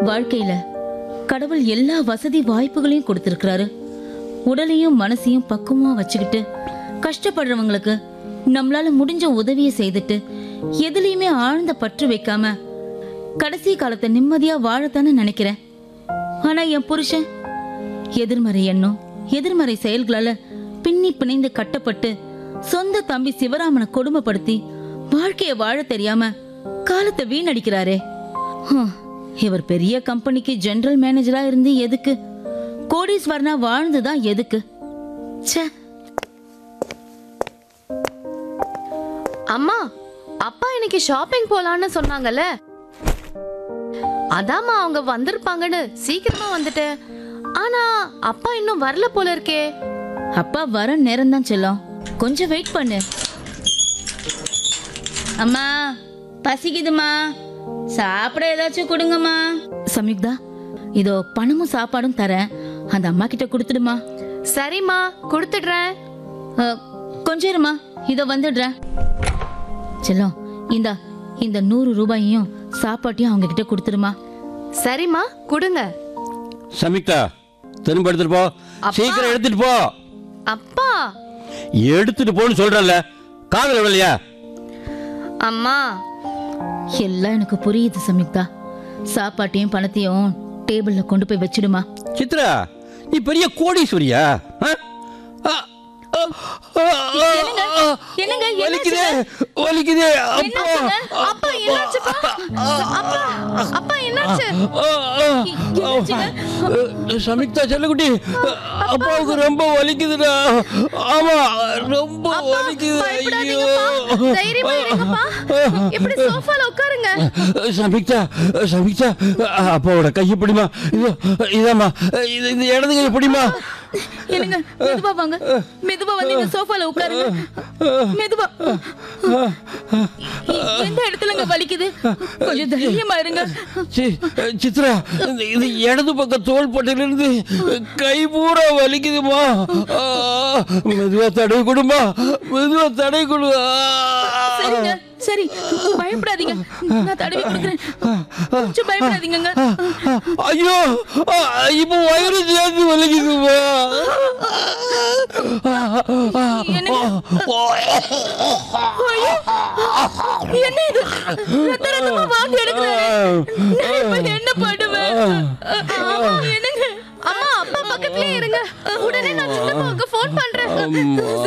வாழ்க்கையில கடவுள் எல்லா வசதி வாய்ப்புகளையும் கொடுத்திருக்கிறாரு உடலையும் மனசையும் பக்குவமா வச்சுக்கிட்டு கஷ்டப்படுறவங்களுக்கு நம்மளால முடிஞ்ச உதவியை செய்துட்டு எதுலயுமே ஆழ்ந்த பற்று வைக்காம கடைசி காலத்தை நிம்மதியா வாழத்தானே நினைக்கிறேன் ஆனா என் புருஷன் எதிர்மறை எண்ணம் எதிர்மறை செயல்களால பின்னி பிணைந்து கட்டப்பட்டு சொந்த தம்பி சிவராமனை கொடுமைப்படுத்தி வாழ்க்கைய வாழ தெரியாம காலத்தை வீணடிக்கிறாரே ஹம், இவர் பெரிய கம்பெனிக்கு ஜெனரல் மேனேஜரா இருந்து எதுக்கு கோடீஸ்வரனா வாழ்ந்துதான் எதுக்கு ச்சே அம்மா அப்பா இன்னைக்கு ஷாப்பிங் போலான்னு சொன்னாங்கல்ல அதாம்மா அவங்க வந்திருப்பாங்கன்னு சீக்கிரமா வந்துட்டேன் ஆனா அப்பா இன்னும் வரல போல இருக்கே அப்பா வர நேரம் தான் செல்லம் கொஞ்சம் வெயிட் பண்ணு அம்மா பசிக்குதுமா சாப்பிட ஏதாச்சும் கொடுங்கம்மா சம்யுக்தா இதோ பணமும் சாப்பாடும் தரேன் அந்த அம்மா கிட்ட கொடுத்துடுமா சரிம்மா கொடுத்துடுறேன் அ, கொஞ்சம் இருமா இதோ வந்துடுறேன் செல்லம் இந்தா இந்த நூறு ரூபாயையும் சாப்பாட்டையும் அவங்க கிட்ட கொடுத்துடுமா சரிம்மா கொடுங்க சமிக்தா திரும்ப எடுத்துட்டு போ சீக்கிரம் எடுத்துட்டு போ அப்பா எடுத்துட்டு போன்னு சொல்றல காதல விடலையா அம்மா எல்லாம் எனக்கு புரியுது சம்யுக்தா சாப்பாட்டையும் பணத்தையும் டேபிள்ல கொண்டு போய் வச்சிடுமா சித்ரா நீ பெரிய கோடீஸ்வரியா ஆ? ஆ, ஆ, ஆ, ஆ, ஆ, என்னங்க, வலிக்குதே வலிக்குதே அப்பா அப்பா என்னாச்சுப்பா அப்பா அப்பா என்னாச்சு ஆ, ஆ, ஆ. சமிக்தா செல்லக்குட்டி அப்பாவுக்கு ரொம்ப வலிக்குதுடா ஆமா ரொம்ப வலிக்குது பயப்படாதீங்கப்பா தைரியமா இருங்கப்பா இப்படி சோஃபால உட்காருங்க சமிக்தா சமிக்தா அப்பாவோட கையை பிடிமா இதோ இதாம்மா இது இது இடது கையை பிடிமா என்னங்க மெதுவா வாங்க மெதுவா வந்து இந்த சோஃபால உட்காருங்க மெதுவா எந்த இடத்துலங்க வலிக்குது கொஞ்சம் தைரியமா இருங்க சி, சித்ரா இந்த- இது இடது பக்கம் தோள் பட்டிலிருந்து கை பூரா வலிக்குதுமா ஆ, மெதுவா தடவை கொடுமா மெதுவா தடவை கொடு ஆ. சரிங்க சரி பயப்படாதீங்க நான் தடவி கொடுக்குறேன் கொஞ்சம் பயப்படாதீங்கங்க ஐயோ ஆ, இப்போ வயிறு சேர்ந்து வலிக்குதுமா என்ன இது ரத்த ரத்தமா வாந்தி எடுக்கிறாரு நான் இப்ப என்ன பண்ணுவேன் என்னங்க அம்மா அப்பா பக்கத்துலயே இருங்க உடனே நான் சித்தப்பாவுக்கு ஃபோன் பண்றேன்